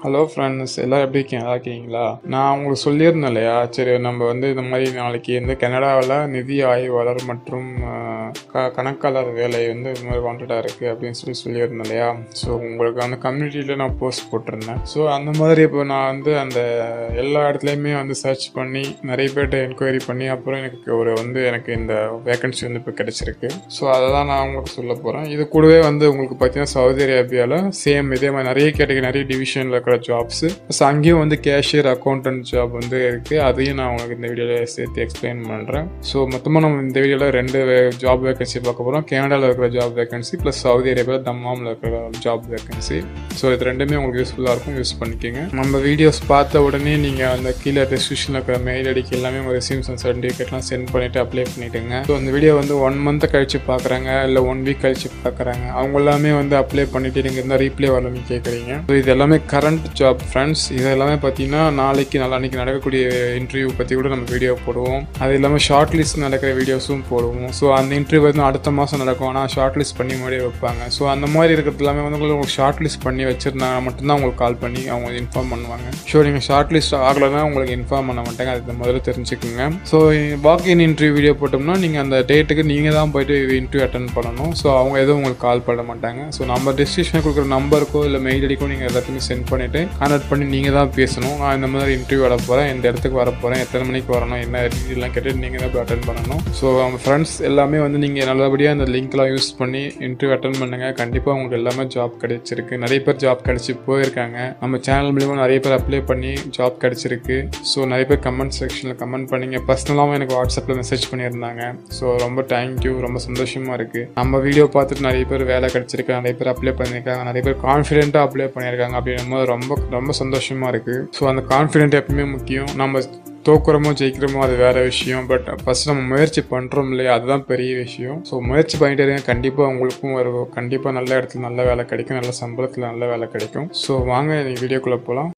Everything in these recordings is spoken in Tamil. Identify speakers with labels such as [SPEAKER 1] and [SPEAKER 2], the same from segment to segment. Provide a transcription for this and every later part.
[SPEAKER 1] ஹலோ ஃப்ரெண்ட்ஸ் எல்லாம் எப்படி இருக்கீங்க நல்லா இருக்கீங்களா நான் உங்களுக்கு சொல்லியிருந்தேன் இல்லையா சரி நம்ம வந்து இந்த மாதிரி நாளைக்கு வந்து கனடாவில் நிதி ஆய்வாளர் மற்றும் ஆஹ், க கணக்காளர் வேலை வந்து இந்த மாதிரி வாண்டடாக இருக்குது அப்படின்னு சொல்லி சொல்லியிருந்தேன் இல்லையா ஸோ உங்களுக்கு அந்த கம்யூனிட்டியில் நான் போஸ்ட் போட்டிருந்தேன் ஸோ அந்த மாதிரி இப்போ நான் வந்து அந்த எல்லா இடத்துலையுமே வந்து சர்ச் பண்ணி நிறைய பேர்கிட்ட என்கொயரி பண்ணி அப்புறம் எனக்கு ஒரு வந்து எனக்கு இந்த வேகன்சி வந்து இப்போ கிடைச்சிருக்கு ஸோ அதை தான் நான் உங்களுக்கு சொல்ல போகிறேன் இது கூடவே வந்து உங்களுக்கு பார்த்தீங்கன்னா சவுதி அரேபியாவில் சேம் இதே மாதிரி நிறைய கேட்டகரி நிறைய டிவிஷனில் இருக்கிற ஜாப்ஸு ஸோ அங்கேயும் வந்து கேஷியர் அக்கௌண்டன்ட் ஜாப் வந்து இருக்குது அதையும் நான் உங்களுக்கு இந்த வீடியோவில் சேர்த்து எக்ஸ்பிளைன் பண்ணுறேன் ஸோ மொத்தமாக நம்ம இந்த வீடியோவில் ரெண்டு ஜாப் வேகன்சி பார்க்க போகிறோம் கனடாவில் இருக்கிற ஜாப் வேகன்சி ப்ளஸ் சவுதி அரேபியாவில் தம்மாமில் இருக்கிற ஜாப் வேகன்சி ஸோ இது ரெண்டுமே உங்களுக்கு யூஸ்ஃபுல்லாக இருக்கும் யூஸ் பண்ணிக்கோங்க நம்ம வீடியோஸ் பார்த்த உடனே நீங்கள் அந்த கீழே டிஸ்கிரிப்ஷனில் இருக்கிற மெயில் ஐடிக்கு எல்லாமே உங்கள் ரெசியூம்ஸ் அண்ட் சர்டிஃபிகேட்லாம் சென்ட் பண்ணிவிட்டு அப்ளை பண்ணிவிடுங்க ஸோ அந்த வீடியோ வந்து ஒன் மந்த் கழிச்சு பார்க்குறாங்க இல்லை ஒன் வீக் கழிச்சு பார்க்குறாங்க அவங்க எல்லாமே வந்து அப்ளை பண்ணிவிட்டு நீங்கள் இருந்தால் ரீப்ளே வரலன்னு கேட்குறீங்க ஸோ இது எல்லாமே கரண்ட் ஜாப் ஃப்ரெண்ட்ஸ் இது எல்லாமே பார்த்தீங்கன்னா நாளைக்கு நாளான்னைக்கு நடக்கக்கூடிய இன்டர்வியூ பற்றி கூட நம்ம வீடியோ போடுவோம் அது இல்லாமல் ஷார்ட் லிஸ்ட் நடக்கிற வீடியோஸும் போடுவோம் ஸோ அந்த இன்டர்வியூ வந்து அடுத்த மாதம் நடக்கும் ஆனால் ஷார்ட் லிஸ்ட் பண்ணி முன்னாடியே வைப்பாங்க ஸோ அந்த மாதிரி இருக்கிறது எல்லாமே வந்து உங்களுக்கு ஷார்ட் லிஸ்ட் பண்ணி வச்சிருந்தாங்க மட்டும்தான் உங்களுக்கு கால் பண்ணி அவங்க இன்ஃபார்ம் பண்ணுவாங்க ஸோ நீங்கள் ஷார்ட் லிஸ்ட் ஆகலைன்னா உங்களுக்கு இன்ஃபார்ம் பண்ண மாட்டாங்க அது முதல்ல தெரிஞ்சுக்குங்க so walk in interview video போட்டோம்னா நீங்கள் அந்த டேட்டுக்கு நீங்கள் தான் போயிட்டு இன்டர்வியூ அட்டன் பண்ணணும் ஸோ அவங்க எதுவும் உங்களுக்கு கால் பண்ண மாட்டாங்க ஸோ நம்ம டிஸ்கிரிப்ஷனில் கொடுக்குற நம்பருக்கோ இல்லை மெயில் ஐடிக்கோ நீங்கள் எல்லாத்தையுமே சென்ட் பண்ணிவிட்டு கான்டாக்ட் பண்ணி நீங்கள் தான் பேசணும் நான் இந்த மாதிரி இன்டர்வியூ வர போகிறேன் இந்த இடத்துக்கு வர போகிறேன் எத்தனை மணிக்கு வரணும் என்ன டீட்டெயிலாம் கேட்டு நீங்கள் தான் போய் அட்டன் பண்ணணும் ஸோ அவங்க ஃப்ரெண்ட்ஸ் எல்லாமே வந்து நீங்கள் நல்லபடியாக இந்த லிங்க்லாம் யூஸ் பண்ணி இன்டர்வியூ அட்டன் பண்ணுங்கள் கண்டிப்பாக உங்களுக்கு எல்லாமே ஜாப் கிடைச்சிருக்கு நிறைய பேர் ஜாப் கிடைச்சி போயிருக்காங்க நம்ம சேனல் மூலியமாக நிறைய பேர் அப்ளை பண்ணி ஜாப் கிடைச்சிருக்கு ஸோ நிறைய பேர் கமெண்ட் செக்ஷனில் கமெண்ட் பண்ணீங்க பர்சனலாகவும் எனக்கு வாட்ஸ்அப்பில் மெசேஜ் பண்ணியிருந்தாங்க ஸோ ரொம்ப தேங்க்யூ ரொம்ப சந்தோஷமாக இருக்குது நம்ம வீடியோ பார்த்துட்டு நிறைய பேர் வேலை கிடைச்சிருக்கு நிறைய பேர் அப்ளை பண்ணியிருக்காங்க நிறைய பேர் கான்ஃபிடென்ட்டாக அப்ளை பண்ணியிருக்காங்க அப்படின்னும் போது ரொம்ப ரொம்ப சந்தோஷமாக இருக்குது ஸோ அந்த கான்ஃபிடென்ட் எப்பவுமே முக்கியம் நம்ம தோக்குறமோ ஜெயிக்கிறோமோ அது வேற விஷயம் பட் ஃபர்ஸ்ட் நம்ம முயற்சி பண்ணுறோம் இல்லையா அதுதான் பெரிய விஷயம் ஸோ முயற்சி பண்ணிட்டே இருங்க கண்டிப்பாக உங்களுக்கும் ஒரு கண்டிப்பாக நல்ல இடத்துல நல்ல வேலை கிடைக்கும் நல்ல சம்பளத்தில் நல்ல வேலை கிடைக்கும் ஸோ வாங்க நீங்கள் வீடியோக்குள்ளே போகலாம்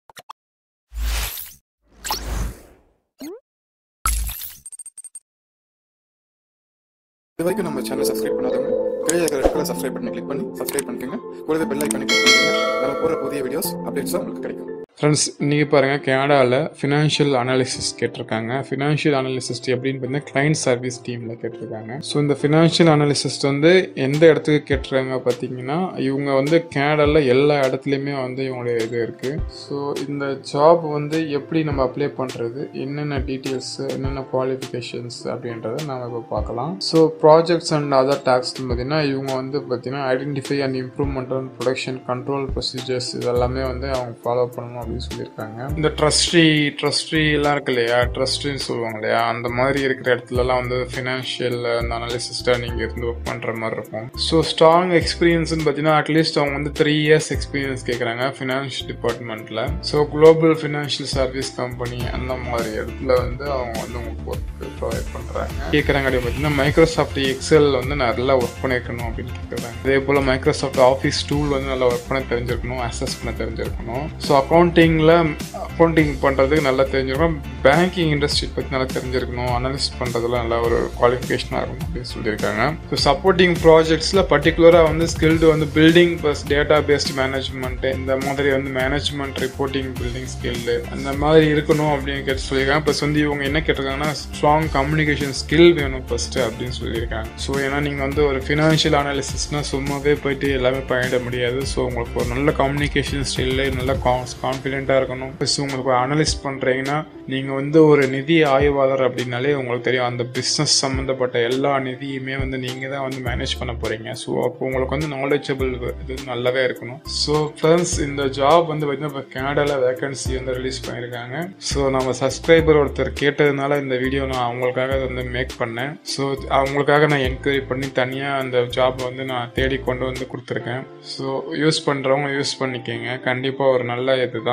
[SPEAKER 2] இது வரைக்கும் நம்ம சேனலை சப்ஸ்கிரைப் பண்ணாதவங்க கீழே இருக்கிற ரெட் கலர் சப்ஸ்கிரைப் பண்ணி கிளிக் பண்ணி சப்ஸ்கிரைப் பண்ணிக்கோங்க கூடவே பெல் ஐக்கானை கிளிக் பண்ணிக்கோங்க நம்ம போகிற புதிய வீடியோஸ் அப்டேட்ஸாக உங்களுக்கு கிடைக்கும்
[SPEAKER 1] ஃப்ரெண்ட்ஸ் இன்றைக்கி பாருங்கள் கனடாவில் ஃபினான்ஷியல் அனாலிசிஸ் கேட்டிருக்காங்க ஃபினான்ஷியல் அனாலிசிஸ்ட் எப்படின்னு பார்த்தீங்கன்னா கிளைண்ட் சர்வீஸ் டீமில் கேட்டிருக்காங்க ஸோ இந்த ஃபினான்ஷியல் அனாலிசிஸ்ட் வந்து எந்த இடத்துக்கு கேட்டிருக்காங்க பார்த்தீங்கன்னா இவங்க வந்து கனடாவில் எல்லா இடத்துலையுமே வந்து இவங்களுடைய இது இருக்குது ஸோ இந்த ஜாப் வந்து எப்படி நம்ம அப்ளை பண்ணுறது என்னென்ன டீட்டெயில்ஸ் என்னென்ன குவாலிஃபிகேஷன்ஸ் அப்படின்றத நம்ம இப்போ பார்க்கலாம் so projects and other tasks பார்த்தீங்கன்னா இவங்க வந்து பார்த்தீங்கன்னா identify and improvement and production control procedures இதெல்லாமே வந்து அவங்க ஃபாலோ பண்ணணும் அப்படின்னு சொல்லியிருக்காங்க இந்த ட்ரஸ்ட்ரி ட்ரஸ்ட்ரி எல்லாம் இருக்கு இல்லையா ட்ரஸ்ட்ரின்னு சொல்லுவாங்க இல்லையா அந்த மாதிரி இருக்கிற இடத்துலலாம் வந்து ஃபினான்ஷியல் அந்த அனாலிசிஸ்டாக நீங்கள் இருந்து ஒர்க் பண்ணுற மாதிரி இருக்கும் ஸோ ஸ்ட்ராங் எக்ஸ்பீரியன்ஸ்னு பார்த்தீங்கன்னா அட்லீஸ்ட் அவங்க வந்து த்ரீ இயர்ஸ் எக்ஸ்பீரியன்ஸ் கேட்குறாங்க ஃபினான்ஸ் டிபார்ட்மெண்ட்டில் so global financial service company அந்த மாதிரி இடத்துல வந்து அவங்க வந்து உங்களுக்கு ஒர்க் ப்ரொவைட் பண்ணுறாங்க கேட்குறாங்க அப்படின்னு பார்த்தீங்கன்னா மைக்ரோசாஃப்ட் எக்ஸல் வந்து நல்லா ஒர்க் பண்ணியிருக்கணும் அப்படின்னு கேட்குறாங்க அதே போல் மைக்ரோசாஃப்ட் ஆஃபீஸ் டூல் வந்து நல்லா ஒர்க் பண்ண தெரிஞ்சிருக்கணும் அசஸ் பண்ண தெரிஞ்சிருக்கணும் ஸோ அக்கௌண்டிங்கில் அக்கௌண்டிங் பண்ணுறதுக்கு நல்லா தெரிஞ்சிருக்கணும் பேங்கிங் இண்டஸ்ட்ரி பற்றி நல்லா தெரிஞ்சிருக்கணும் அனலிஸ்ட் பண்ணுறதுல நல்ல ஒரு குவாலிஃபிகேஷனாக இருக்கும் அப்படின்னு சொல்லியிருக்காங்க ஸோ சப்போர்ட்டிங் ப்ராஜெக்ட்ஸில் பர்டிகுலராக வந்து ஸ்கில்டு வந்து building plus data based management இந்த மாதிரி வந்து மேனேஜ்மெண்ட் ரிப்போர்ட்டிங் பில்டிங் ஸ்கில்லு அந்த மாதிரி இருக்கணும் அப்படின்னு கேட்டு சொல்லியிருக்காங்க ப்ளஸ் வந்து இவங்க என்ன கேட்டிருக்காங்கன்னா ஸ்ட்ராங் கம்யூனிகேஷன் ஸ்கில் வேணும் ஃபர்ஸ்ட் அப்படின்னு சொல்லியிருக்காங்க ஸோ ஏன்னா நீங்கள் வந்து ஒரு ஃபினான்ஷியல் அனாலிசிஸ்னால் சும்மாவே போயிட்டு எல்லாமே பண்ணிட முடியாது ஸோ உங்களுக்கு ஒரு நல்ல கம்யூனிகேஷன் ஸ்கில்லு நல்ல கான்ஃபிடென்ட்டாக இருக்கணும் ப்ளஸ் உங்களுக்கு ஒரு அனலிஸ்ட் பண்ணுறீங்கன்னா நீங்கள் வந்து ஒரு நிதி ஆய்வாளர் அப்படின்னாலே உங்களுக்கு தெரியும் அந்த பிஸ்னஸ் சம்மந்தப்பட்ட எல்லா நிதியுமே வந்து நீங்கள் தான் வந்து மேனேஜ் பண்ண போகிறீங்க ஸோ அப்போ உங்களுக்கு வந்து நாலேஜபிள் இது நல்லாவே இருக்கணும் ஸோ ஃப்ரெண்ட்ஸ் இந்த ஜாப் வந்து பார்த்தீங்கன்னா இப்போ கனடாவில் வேகன்சி வந்து ரிலீஸ் பண்ணியிருக்காங்க ஸோ நம்ம சப்ஸ்கிரைபர் ஒருத்தர் கேட்டதுனால இந்த வீடியோ நான் அவங்களுக்காக வந்து மேக் பண்ணேன் ஸோ அவங்களுக்காக நான் என்கொயரி பண்ணி தனியாக அந்த ஜாப் வந்து நான் தேடி கொண்டு வந்து கொடுத்துருக்கேன் ஸோ யூஸ் பண்ணுறவங்க யூஸ் பண்ணிக்கோங்க கண்டிப்பாக ஒரு நல்ல இது தான்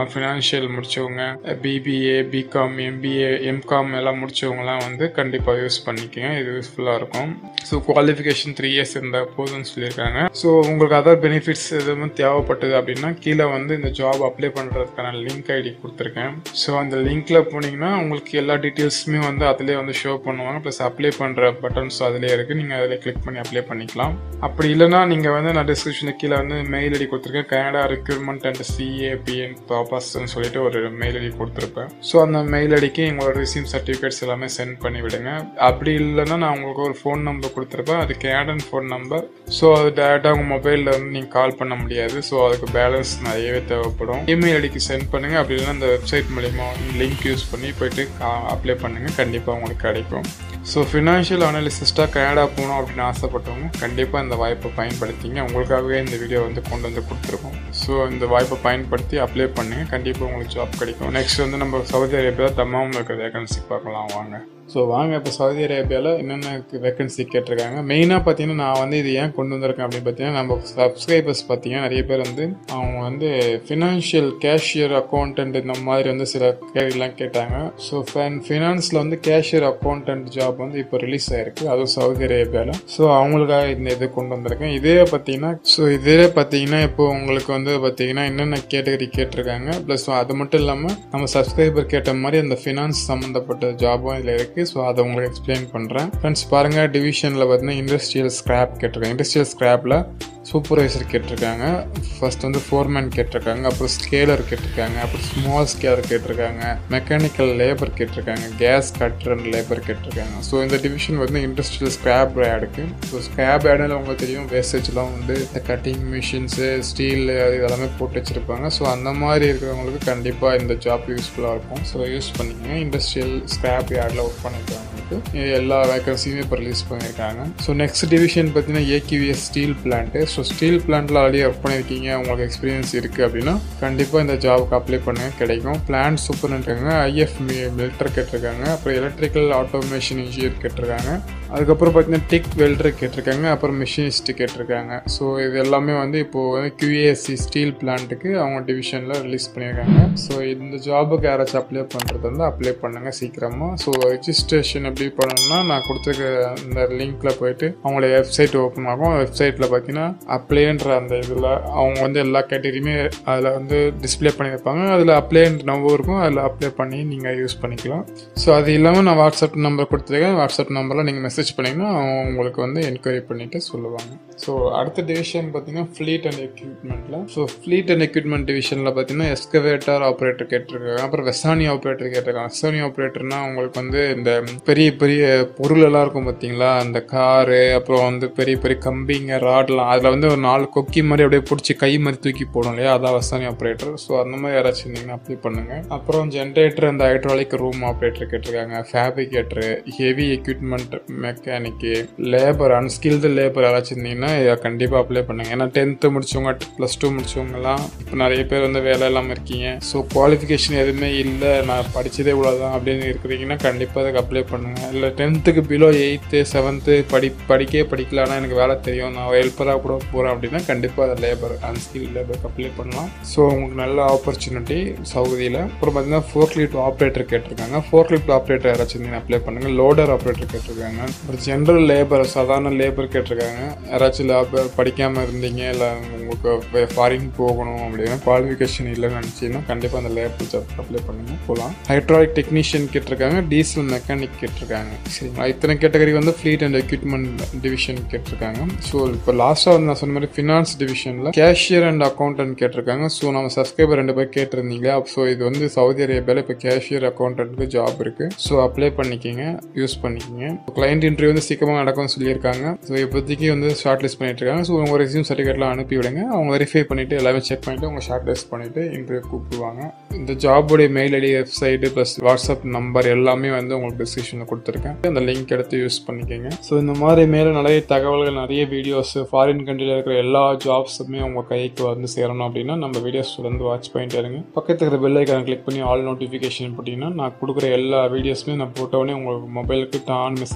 [SPEAKER 1] பண்ணிக்கலாம் ஃபினான்ஷியல் முடிச்சவங்க பிபிஏ பிகாம் எம்பிஏ எம்காம் எல்லாம் முடிச்சவங்கலாம் வந்து கண்டிப்பாக யூஸ் பண்ணிக்கோங்க இது யூஸ்ஃபுல்லாக இருக்கும் ஸோ குவாலிஃபிகேஷன் த்ரீ இயர்ஸ் இருந்தால் போதும்னு சொல்லியிருக்காங்க ஸோ உங்களுக்கு அதர் பெனிஃபிட்ஸ் எதுவும் தேவைப்பட்டது அப்படின்னா கீழே வந்து இந்த ஜாப் அப்ளை பண்ணுறதுக்கான லிங்க் ஐடி கொடுத்துருக்கேன் ஸோ அந்த லிங்க்ல போனீங்கன்னா உங்களுக்கு எல்லா டீட்டெயில்ஸுமே வந்து அதிலே வந்து ஷோ பண்ணுவாங்க ப்ளஸ் அப்ளை பண்ணுற பட்டன்ஸ் அதிலே இருக்குது நீங்கள் அதில் கிளிக் பண்ணி அப்ளை பண்ணிக்கலாம் அப்படி இல்லைனா நீங்கள் வந்து நான் டிஸ்கிரிப்ஷனில் கீழே வந்து மெயில் ஐடி கொடுத்துருக்கேன் கனடா ரெக்யூர்மெண்ட் அண்ட் சிஏபிஎன் பாபாஸ்ன்னு சொல்லிட்டு ஒரு மெயில் ஐடி கொடுத்துருப்பேன் ஸோ அந்த மெயில் ஐடிக்கு உங்களோட ரிசீவ் சர்டிஃபிகேட்ஸ் எல்லாமே சென்ட் பண்ணி விடுங்க அப்படி இல்லைன்னா நான் உங்களுக்கு ஒரு ஃபோன் நம்பர் கொடுத்துருப்பேன் அது கேடன் ஃபோன் நம்பர் ஸோ அது டேரெக்டாக உங்கள் மொபைலில் வந்து நீங்கள் கால் பண்ண முடியாது ஸோ அதுக்கு பேலன்ஸ் நிறையவே தேவைப்படும் இமெயில் ஐடிக்கு சென்ட் பண்ணுங்கள் அப்படி இல்லைன்னா அந்த வெப்சைட் மூலிமா லிங்க் யூஸ் பண்ணி போயிட்டு அப்ளை பண்ணுங்கள் கண்டிப்பாக உங்களுக்கு கிடைக்கும் ஸோ ஃபினான்ஷியல் அனாலிசிஸ்ட்டாக கனடா போகணும் அப்படின்னு ஆசைப்பட்டவங்க கண்டிப்பாக இந்த வாய்ப்பை பயன்படுத்திங்க உங்களுக்காகவே இந்த வீடியோ வந்து கொண்டு வந்து கொடுத்துருக்கோம் ஸோ இந்த வாய்ப்பை பயன்படுத்தி அப்ளை பண்ணுங்க கண்டிப்பாக உங்களுக்கு ஜாப் கிடைக்கும் நெக்ஸ்ட் வந்து நம்ம சவுதி அரேபியா தம்மாமில் இருக்கிற வேகன்சி பார்க்கலாம் வாங்க ஸோ வாங்க இப்போ சவுதி அரேபியாவில் என்னென்ன வேகன்சி கேட்டிருக்காங்க மெயினாக பார்த்தீங்கன்னா நான் வந்து இது ஏன் கொண்டு வந்திருக்கேன் அப்படின்னு பார்த்தீங்கன்னா நம்ம சப்ஸ்கிரைபர்ஸ் பார்த்தீங்கன்னா நிறைய பேர் வந்து அவங்க வந்து ஃபினான்ஷியல் கேஷியர் அக்கௌண்டன்ட் இந்த மாதிரி வந்து சில கேள்விலாம் கேட்டாங்க ஸோ ஃபினான்ஸில் வந்து கேஷியர் அக்கௌண்டன்ட் ஜாப் வந்து இப்போ ரிலீஸ் ஆயிருக்கு அதுவும் சவுதி அரேபியாவில் ஸோ அவங்களுக்காக இந்த இது கொண்டு வந்திருக்கேன் இதே பார்த்தீங்கன்னா ஸோ இதே பார்த்தீங்கன்னா இப்போ உங்களுக்கு வந்து பார்த்தீங்கன்னா என்னென்ன கேட்டகரி கேட்டிருக்காங்க ப்ளஸ் அது மட்டும் இல்லாமல் நம்ம சப்ஸ்கிரைபர் கேட்ட மாதிரி அந்த ஃபினான்ஸ் சம்மந்தப்பட்ட ஜாபும் இதில் இருக்குது ஸோ அதை உங்களுக்கு எக்ஸ்பிளைன் பண்ணுறேன் ஃப்ரெண்ட்ஸ் பாருங்கள் டிவிஷனில் பார்த்தீங்கன்னா இண்டஸ்ட்ரியல் ஸ்கிராப் கேட்டிருக்காங்க இண்டஸ்ட்ரியல் ஸ்கிராப்பில் சூப்பர்வைசர் கேட்டிருக்காங்க ஃபர்ஸ்ட் வந்து ஃபோர்மேன் கேட்டிருக்காங்க அப்புறம் ஸ்கேலர் கேட்டிருக்காங்க அப்புறம் ஸ்மால் ஸ்கேலர் கேட்டிருக்காங்க மெக்கானிக்கல் லேபர் கேட்டிருக்காங்க கேஸ் கட்டர் அண்ட் லேபர் கேட்டிருக்காங்க ஸோ இந்த டிவிஷன் வந்து இண்டஸ்ட்ரியல் ஸ்கிராப் ஆடுக்கு ஸோ ஸ்கிராப் ஆடில் உங்களுக்கு தெரியும் வேஸ்டேஜ்லாம் வந்து இந்த கட்டிங் மிஷின்ஸு ஸ்டீல் இதெல்லாமே போட்டு வச்சுருப்பாங்க ஸோ அந்த மாதிரி இருக்கிறவங்களுக்கு கண்டிப்பாக இந்த ஜாப் யூஸ்ஃபுல்லாக இருக்கும் ஸோ யூஸ் பண்ணிக்கங்க இண்டஸ்ட்ரியல் ஸ்கிராப் யார்டில் ஒர்க் பண்ணிருக்கவங்களுக்கு எல்லா வேக்கன்சியுமே இப்போ ரிலீஸ் பண்ணியிருக்காங்க ஸோ நெக்ஸ்ட் டிவிஷன் பார்த்தீங்கன்னா ஏகிவிஎஸ் ஸ்டீல் பிளான்ட்டு ஸோ ஸ்டீல் பிளான்ட்டில் ஆல்ரெடி ஒர்க் பண்ணியிருக்கீங்க உங்களுக்கு எக்ஸ்பீரியன்ஸ் இருக்குது அப்படின்னா கண்டிப்பாக இந்த ஜாபுக்கு அப்ளை பண்ணுங்கள் கிடைக்கும் பிளான்ட் சூப்பர்னு ஐஎஃப் மில்டர் கேட்டிருக்காங்க அப்புறம் எலக்ட்ரிக்கல் ஆட்டோமேஷன் இன்ஜினியர் கேட்டிருக்காங்க அதுக்கப்புறம் பார்த்தீங்கன்னா டிக் வெல்டர் கேட்டிருக்காங்க அப்புறம் மிஷினிஸ்ட் கேட்டிருக்காங்க ஸோ இது எல்லாமே வந்து இப்போது வந்து கியூஏஎஸ்சி ஸ்டீல் பிளான்ட்டுக்கு அவங்க டிவிஷனில் ரிலீஸ் பண்ணியிருக்காங்க ஸோ இந்த ஜாபுக்கு யாராச்சும் அப்ளை பண்ணுறது வந்து அப்ளை பண்ணுங்கள் சீக்கிரமாக ஸோ ரெஜிஸ்ட்ரேஷன் எப்படி பண்ணணும்னா நான் கொடுத்துருக்க இந்த லிங்க்கில் போயிட்டு அவங்களோட வெப்சைட் ஓப்பன் ஆகும் வெப்சைட்டில் பார்த்தீங்கன்னா அப்ளைன்ற அந்த இதில் அவங்க வந்து எல்லா கேட்டகரியுமே அதில் வந்து டிஸ்பிளே பண்ணியிருப்பாங்க அதில் அப்ளைன்ற நம்பர் இருக்கும் அதில் அப்ளை பண்ணி நீங்கள் யூஸ் பண்ணிக்கலாம் ஸோ அது இல்லாமல் நான் வாட்ஸ்அப் நம்பர் கொடுத்துருக்கேன் வாட்ஸ்அப் நம்பரில் நீங்கள் மெசேஜ் பண்ணிங்கன்னா அவங்க உங்களுக்கு வந்து என்கொயரி பண்ணிவிட்டு சொல்லுவாங்க ஸோ அடுத்த டிவிஷன் பார்த்தீங்கன்னா ஃப்ளீட் அண்ட் எக்யூப்மெண்ட்டில் ஸோ ஃப்ளீட் அண்ட் எக்யூப்மெண்ட் டிவிஷனில் பார்த்தீங்கன்னா எஸ்கவேட்டர் ஆப்ரேட்டர் கேட்டிருக்காங்க அப்புறம் வெசானி ஆப்ரேட்டர் கேட்டிருக்காங்க வெசானி ஆப்ரேட்டர்னா உங்களுக்கு வந்து இந்த பெரிய பெரிய பொருள் எல்லாம் இருக்கும் பார்த்தீங்களா அந்த காரு அப்புறம் வந்து பெரிய பெரிய கம்பிங்க ராட்லாம் அதில் வந்து ஒரு நாலு கொக்கி மாதிரி அப்படியே பிடிச்சி கை மாதிரி தூக்கி போடும் இல்லையா அதான் வெசானி ஆப்ரேட்டர் ஸோ அந்த மாதிரி யாராச்சும் இருந்தீங்கன்னா அப்ளை பண்ணுங்க அப்புறம் ஜென்ரேட்டர் அந்த ஹைட்ராலிக் ரூம் ஆப்ரேட்டர் கேட்டிருக்காங்க fabricator heavy equipment mechanic labour unskilled labour யாராச்சும் இருந்தீங்கன்னா இதை கண்டிப்பாக அப்ளை பண்ணுங்க ஏன்னா டென்த்து முடிச்சவங்க ப்ளஸ் டூ முடிச்சவங்கலாம் இப்போ நிறைய பேர் வந்து வேலை இல்லாமல் இருக்கீங்க ஸோ குவாலிஃபிகேஷன் எதுவுமே இல்லை நான் படித்ததே இவ்வளோதான் அப்படின்னு இருக்கிறீங்கன்னா கண்டிப்பாக அதுக்கு அப்ளை பண்ணுங்க இல்லை டென்த்துக்கு பிலோ எயித்து செவன்த்து படி படிக்கவே படிக்கல ஆனால் எனக்கு வேலை தெரியும் நான் ஹெல்ப்பராக கூட போகிறேன் அப்படின்னா கண்டிப்பாக அதை லேபர் அன்ஸ்கில் லேபருக்கு அப்ளை பண்ணலாம் ஸோ உங்களுக்கு நல்ல ஆப்பர்ச்சுனிட்டி சவுதியில் அப்புறம் பார்த்தீங்கன்னா ஃபோர்க் லிஃப்ட் ஆப்ரேட்டர் கேட்டிருக்காங்க ஃபோர்க் லிஃப்ட் ஆப்ரேட்டர் யாராச்சும் அப்ளை பண்ணுங்கள் லோடர் ஆப்ரேட்டர் கேட்டிருக்காங்க ஒரு ஜென்ரல் லேபர் சாதாரண லேபர் கேட்டிருக்காங்க யாராச்சும் லேபர் படிக்காமல் இருந்தீங்க இல்லை உங்களுக்கு ஃபாரின் போகணும் அப்படின்னா குவாலிஃபிகேஷன் இல்லைன்னு நினச்சிங்கன்னா கண்டிப்பாக அந்த லேபர் ஜாப் அப்ளை பண்ணுங்க போகலாம் ஹைட்ராலிக் டெக்னீஷியன் கேட்டிருக்காங்க டீசல் மெக்கானிக் கேட்டிருக்காங்க சரிங்களா இத்தனை கேட்டகரி வந்து ஃப்ளீட் அண்ட் எக்யூப்மெண்ட் டிவிஷன் கேட்டிருக்காங்க ஸோ இப்போ லாஸ்ட்டாக வந்து நான் சொன்ன மாதிரி ஃபினான்ஸ் டிவிஷனில் கேஷியர் அண்ட் அக்கௌண்டன்ட் கேட்டிருக்காங்க ஸோ நம்ம சப்ஸ்கிரைபர் ரெண்டு பேர் கேட்டிருந்தீங்க ஸோ இது வந்து சவுதி அரேபியாவில் இப்போ கேஷியர் அக்கௌண்டன்ட்க்கு ஜாப் இருக்குது ஸோ அப்ளை பண்ணிக்கிங்க யூஸ் பண்ணிக்கிங்க கிளைண்ட் இன்டர்வியூ வந்து சீக்கிரமாக நடக்கும்னு சொல்லியிருக்காங்க ஸோ இப்போதைக்கு வந்து ஷார்ட் லிஸ்ட் பண்ணிட்டு இருக்காங்க ஸோ உங்கள் ரெசியூம் சர்டிஃபிகேட்லாம் அனுப்பி விடுங்க அவங்க வெரிஃபை பண்ணிவிட்டு எல்லாமே செக் பண்ணிவிட்டு உங்கள் ஷார்ட் லிஸ்ட் பண்ணிவிட்டு இன்டர்வியூ கூப்பிடுவாங்க இந்த ஜாபோடைய mail ID website plus WhatsApp number எல்லாமே வந்து உங்களுக்கு டிஸ்கிரிப்ஷனில் கொடுத்துருக்கேன் அந்த லிங்க் எடுத்து யூஸ் பண்ணிக்கோங்க ஸோ இந்த மாதிரி மேலே நிறைய தகவல்கள் நிறைய வீடியோஸ் ஃபாரின் கண்ட்ரியில் இருக்கிற எல்லா ஜாப்ஸுமே உங்கள் கைக்கு வந்து சேரணும் அப்படின்னா நம்ம வீடியோஸ் வந்து வாட்ச் பண்ணிட்டு இருங்க பக்கத்தில் இருக்கிற பெல் ஐக்கான கிளிக் பண்ணி ஆல் நோட்டிஃபிகேஷன் போட்டிங்கன்னா நான் கொடுக்குற எல்லா வீடியோஸுமே நான் போட்டோடனே உங்களுக்கு மொபைலுக்கு டான் மெசேஜ் வந்துடும்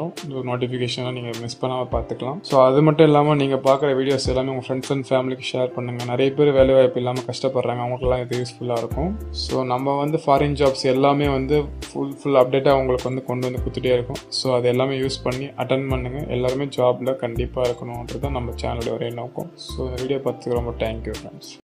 [SPEAKER 1] வரும் இந்த நோட்டிஃபிகேஷனை நீங்கள் மிஸ் பண்ணாமல் பார்த்துக்கலாம் ஸோ அது மட்டும் இல்லாமல் நீங்கள் பார்க்குற வீடியோஸ் எல்லாமே உங்கள் ஃப்ரெண்ட்ஸ் அண்ட் ஃபேமிலிக்கு ஷேர் பண்ணுங்கள் நிறைய பேர் வேலை வாய்ப்பு இல்லாமல் கஷ்டப்படுறாங்க அவங்களுக்குலாம் இது யூஸ்ஃபுல்லாக இருக்கும் ஸோ நம்ம வந்து ஃபாரின் ஜாப்ஸ் எல்லாமே வந்து ஃபுல் ஃபுல் அப்டேட்டாக உங்களுக்கு வந்து கொண்டு வந்து கொடுத்துட்டே இருக்கும் ஸோ அது எல்லாமே யூஸ் பண்ணி அட்டன் பண்ணுங்கள் எல்லாருமே ஜாபில் கண்டிப்பாக இருக்கணுன்றது தான் நம்ம சேனலோட ஒரே நோக்கம் ஸோ இந்த வீடியோ பார்த்துக்கு ரொம்ப தேங்க்யூ ஃப்ரெண்ட்ஸ்